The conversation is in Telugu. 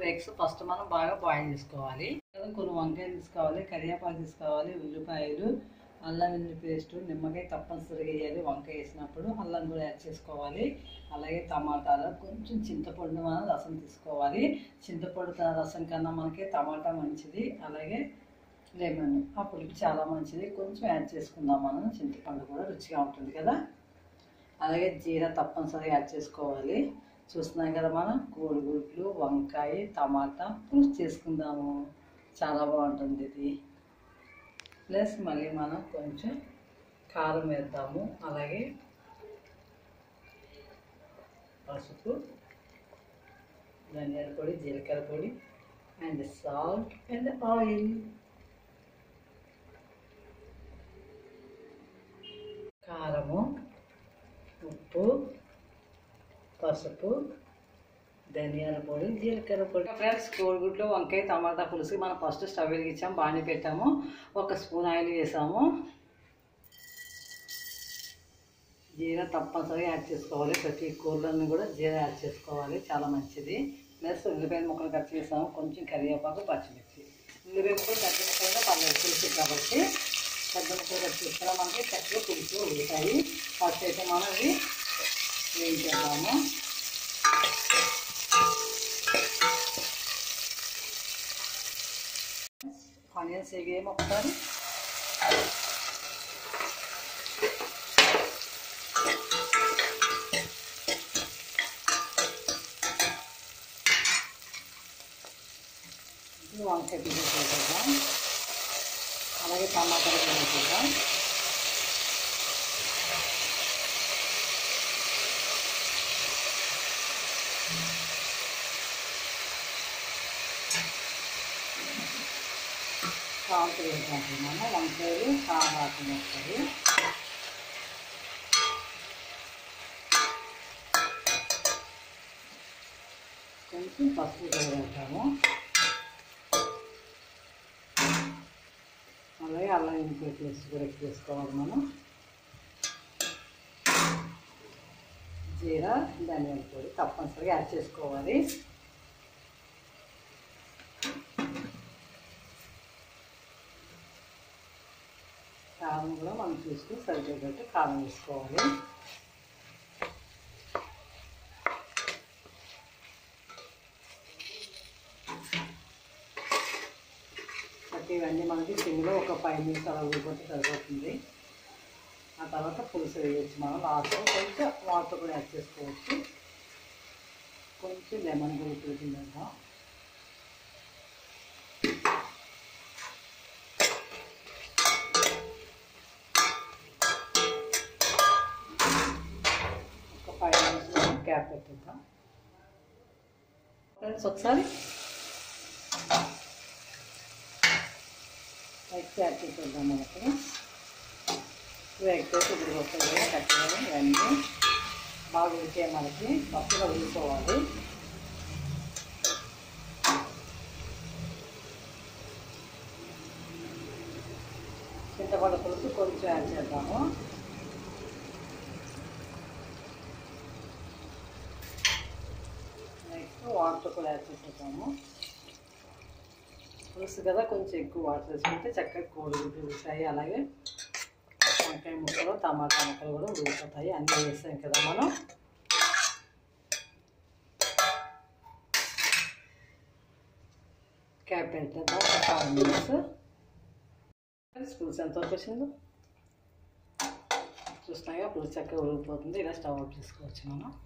ఎగ్స్ ఫస్ట్ మనం బాగా బాయిల్ చేసుకోవాలి కొన్ని వంకాయలు తీసుకోవాలి కరివేపాకు తీసుకోవాలి ఉల్లిపాయలు అల్లం వెల్లుల్లి పేస్ట్ నిమ్మకాయ తప్పనిసరిగా వేయాలి వంకాయ వేసినప్పుడు అల్లం కూడా యాడ్ చేసుకోవాలి అలాగే టమాటాలు కొంచెం చింతపండు మనం రసం తీసుకోవాలి చింతపండు త- రసం కన్నా మనకి టమాటా మంచిది అలాగే లెమన్ ఆ పులుపు చాలా మంచిది కొంచెం యాడ్ చేసుకుందాం మనం చింతపండు కూడా రుచిగా ఉంటుంది కదా అలాగే జీరా తప్పనిసరిగా యాడ్ చేసుకోవాలి చూస్తున్నాం కదా మనం కోడిగుడ్లు వంకాయ టమాటా పులుసు చేసుకుందాము చాలా బాగుంటుంది ఇది ప్లస్ మళ్ళీ మనం కొంచెం కారం వేద్దాము అలాగే పసుపు ధనియాల పొడి జీలకర్ర పొడి అండ్ సాల్ట్ అండ్ ఆయిల్ కారము ఉప్పు పసుపు ధనియాల పొడి జీలకర్ర పొడి ఫ్రెండ్స్ కోడిగుడ్లు వంకాయ టమాటా పులుసు మనం ఫస్ట్ స్టవ్ వెలిగించాం బాగానే పెట్టాము ఒక స్పూన్ ఆయిల్ వేసాము జీరా తప్పనిసరిగా యాడ్ చేసుకోవాలి ప్రతి కూరలను కూడా జీరా యాడ్ చేసుకోవాలి చాలా మంచిది ప్లస్ ఉల్లిపాయ ముక్కలు కట్ చేసాము కొంచెం కరివేపాకు పచ్చిమిర్చి ఉల్లిపాయ ముక్కలు పెద్ద ముక్కలుగా పర్లేదు పులుసు కాబట్టి పెద్ద ముక్కలు కట్ చేసుకున్నా మనకి చక్కగా పులుసు ఉల్లిపాయి ఫస్ట్ అయితే మనం ఇవి వేయించేద్దాము ఆనియన్స్ వేగేమో ఒకసారి ఇప్పుడు వంకాయ పీసెస్ వేసేద్దాం అలాగే టమాటాలు కూడా వేసేద్దాం సాల్ట్ వేసుకుంటున్నాము వంకాయలు కావాల్సిన వస్తుంది కొంచెం పసుపు కూడా వేస్తాము అలాగే అల్లం ఇంకో పేస్ట్ కూడా వేసుకోవాలి మనం జీరా ధనియాల పొడి తప్పనిసరిగా యాడ్ చేసుకోవాలి కారం కూడా మనం చూసుకుని సరిపోయేటట్టు కారం వేసుకోవాలి కాబట్టి ఇవన్నీ మనకి సిమ్లో ఒక ఫైవ్ మినిట్స్ అలా ఉడిపోతే సరిపోతుంది ఆ తర్వాత పులుసు వేయచ్చు మనం లాస్ట్లో కొంచెం వాటర్ కూడా యాడ్ చేసుకోవచ్చు కొంచెం లెమన్ కూడా పులిపిందంట ఒక ఫైవ్ మినిట్స్ గ్యాప్ పెట్టేద్దాం ఫ్రెండ్స్ ఒకసారి ఎగ్స్ యాడ్ చేసేద్దాం మనకి టూ ఎగ్స్ ఇప్పుడు వస్తుంది కదా కట్టడం ఇవన్నీ బాగా ఉడికే మనకి పప్పుగా ఉడికోవాలి చింతపండు పులుసు కొంచెం యాడ్ చేద్దాము నెక్స్ట్ వాటర్ కూడా యాడ్ చేసేద్దాము పులుసు కదా కొంచెం ఎక్కువ వాటర్ వేసుకుంటే చక్కగా కోడిగుడ్లు ఉడుకుతాయి అలాగే వంకాయ ముక్కలు టమాటా ముక్కలు కూడా ఉడికిపోతాయి అన్నీ వేసాం కదా మనం క్యాప్ పెట్టేద్దాం ఒక ఫైవ్ మినిట్స్ పులుసు ఎంతవరకు వచ్చిందో చూస్తున్నాగా పులుసు చక్కగా ఉడికిపోతుంది ఇలా స్టవ్ ఆఫ్ చేసుకోవచ్చు మనం